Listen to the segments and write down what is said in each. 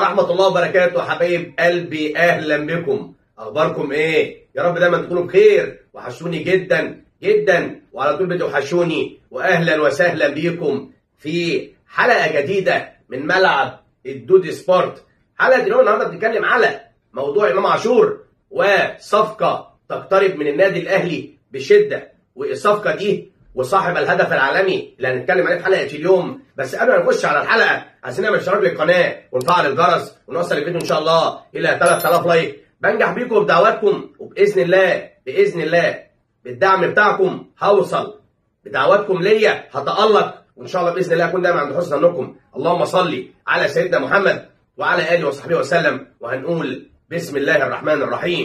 ورحمة الله وبركاته حبايب قلبي أهلا بكم أخباركم إيه؟ يا رب دايما تكونوا بخير وحشوني جدا جدا وعلى طول بتوحشوني وأهلا وسهلا بيكم في حلقة جديدة من ملعب الدود سبورت حلقة اليوم النهارده بنتكلم على موضوع إمام عاشور وصفقة تقترب من النادي الأهلي بشدة والصفقة دي وصاحب الهدف العالمي اللي هنتكلم عليه في حلقه اليوم بس قبل ما نخش على الحلقه عايزين نعمل اشتراك للقناه ونفعل الجرس ونوصل الفيديو ان شاء الله الى 3000 لايك بنجح بيكم بدعواتكم وباذن الله باذن الله بالدعم بتاعكم هوصل بدعواتكم ليا هتالق وان شاء الله باذن الله اكون دايما عند حسن ظنكم اللهم صل على سيدنا محمد وعلى اله وصحبه وسلم وهنقول بسم الله الرحمن الرحيم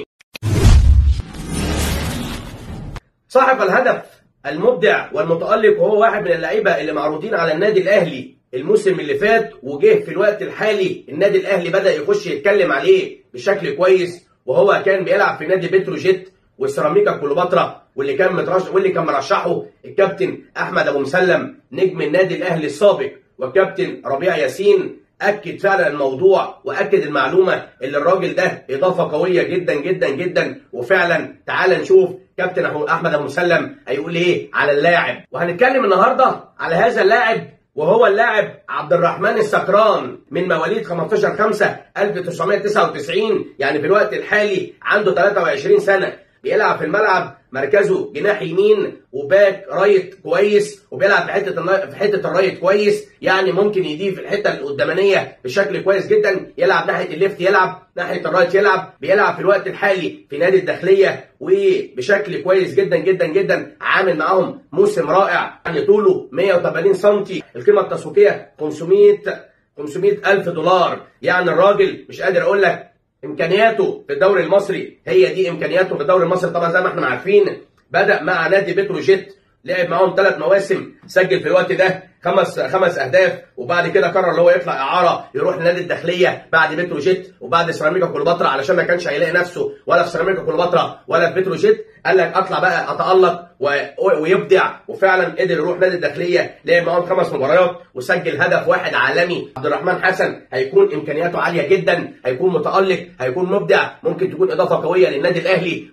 صاحب الهدف المبدع والمتألق وهو واحد من اللعيبه اللي معروضين على النادي الاهلي الموسم اللي فات وجه في الوقت الحالي النادي الاهلي بدا يخش يتكلم عليه بشكل كويس وهو كان بيلعب في نادي بتروجيت وسيراميكا كليوباترا واللي كان مترشح واللي كان مرشحه الكابتن احمد ابو مسلم نجم النادي الاهلي السابق وكابتن ربيع ياسين اكد فعلا الموضوع واكد المعلومه اللي الراجل ده اضافه قويه جدا جدا جدا وفعلا تعال نشوف كابتن احمد ابو مسلم هيقول ايه على اللاعب وهنتكلم النهارده على هذا اللاعب وهو اللاعب عبد الرحمن السكران من مواليد 15 5 1999 يعني في الوقت الحالي عنده 23 سنه بيلعب في الملعب مركزه جناح يمين وباك رايت كويس وبيلعب في حته في حته الرايت كويس يعني ممكن يضيف الحته القدامانيه بشكل كويس جدا يلعب ناحيه الليفت يلعب ناحيه الرايت يلعب بيلعب في الوقت الحالي في نادي الداخليه وبشكل كويس جدا جدا جدا عامل معاهم موسم رائع يعني طوله 180 سم القيمه التسويقيه 500 500 الف دولار يعني الراجل مش قادر اقول لك امكانياته في الدوري المصري هي دي امكانياته في الدوري المصري طبعا زي ما احنا عارفين بدا مع نادي بتروجيت لعب معاهم ثلاث مواسم سجل في الوقت ده خمس خمس اهداف وبعد كده قرر ان هو يطلع اعاره يروح لنادي الداخليه بعد بتروجيت وبعد سيراميكا كليوباترا علشان ما كانش هيلاقي نفسه ولا في سيراميكا كليوباترا ولا في بتروجيت قال لك اطلع بقى اتالق ويبدع وفعلا قدر يروح نادي الداخليه لعب معاهم خمس مباريات وسجل هدف واحد عالمي عبد الرحمن حسن هيكون امكانياته عاليه جدا هيكون متالق هيكون مبدع ممكن تكون اضافه قويه للنادي الاهلي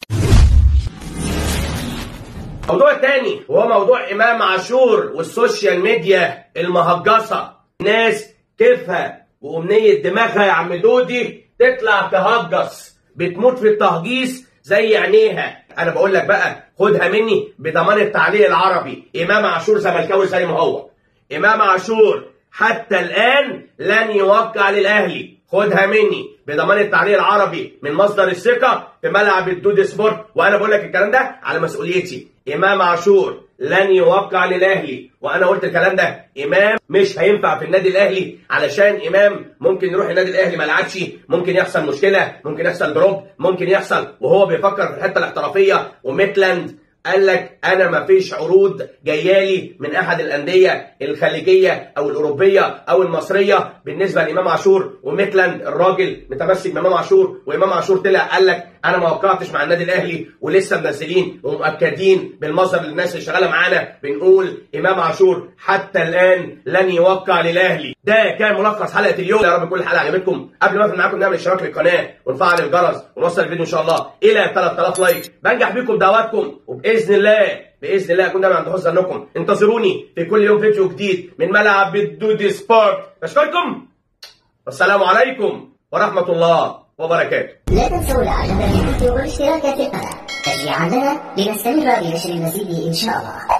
الموضوع الثاني وهو موضوع امام عاشور والسوشيال ميديا المهجصه ناس كيفها وامنيه دماغها يا عم دودي تطلع تهجص بتموت في التهجيص زي عينيها انا بقول لك بقى خدها مني بضمان التعليق العربي امام عاشور زملكاوي زي ما هو امام عاشور حتى الان لن يوقع للاهلي خدها مني بضمان التعليق العربي من مصدر الثقه في ملعب الدود سبورت وانا بقول لك الكلام ده على مسؤوليتي امام عاشور لن يوقع للاهلي وانا قلت الكلام ده امام مش هينفع في النادي الاهلي علشان امام ممكن يروح النادي الاهلي ما لعبش ممكن يحصل مشكله ممكن يحصل دروب ممكن يحصل وهو بيفكر في الحته الاحترافيه وميتلاند قال لك انا ما فيش عروض جايالي من احد الانديه الخليجيه او الاوروبيه او المصريه بالنسبه لامام عاشور وميتلاند الراجل متمسك بامام عاشور وامام عاشور طلع قال لك انا ما وقعتش مع النادي الاهلي ولسه منزلين ومؤكدين بالمصدر للناس اللي شغاله معانا بنقول امام عاشور حتى الان لن يوقع للاهلي ده كان ملخص حلقه اليوم يا رب كل حلقه عجبتكم قبل ما اقفل معاكم نعمل اشتراك للقناه ونفعل الجرس ونوصل الفيديو ان شاء الله الى 3000 لايك بنجح بيكم بدعواتكم وباذن الله باذن الله اكون دايما عند حسن ظنكم انتظروني في كل يوم فيديو جديد من ملعب الدودي سبورت بشكركم والسلام عليكم ورحمه الله وبركاته لا تنسوا الاعجاب بالفيديو والاشتراك في القناة تشجيعا لنا لنستمر بنشر المزيد ان شاء الله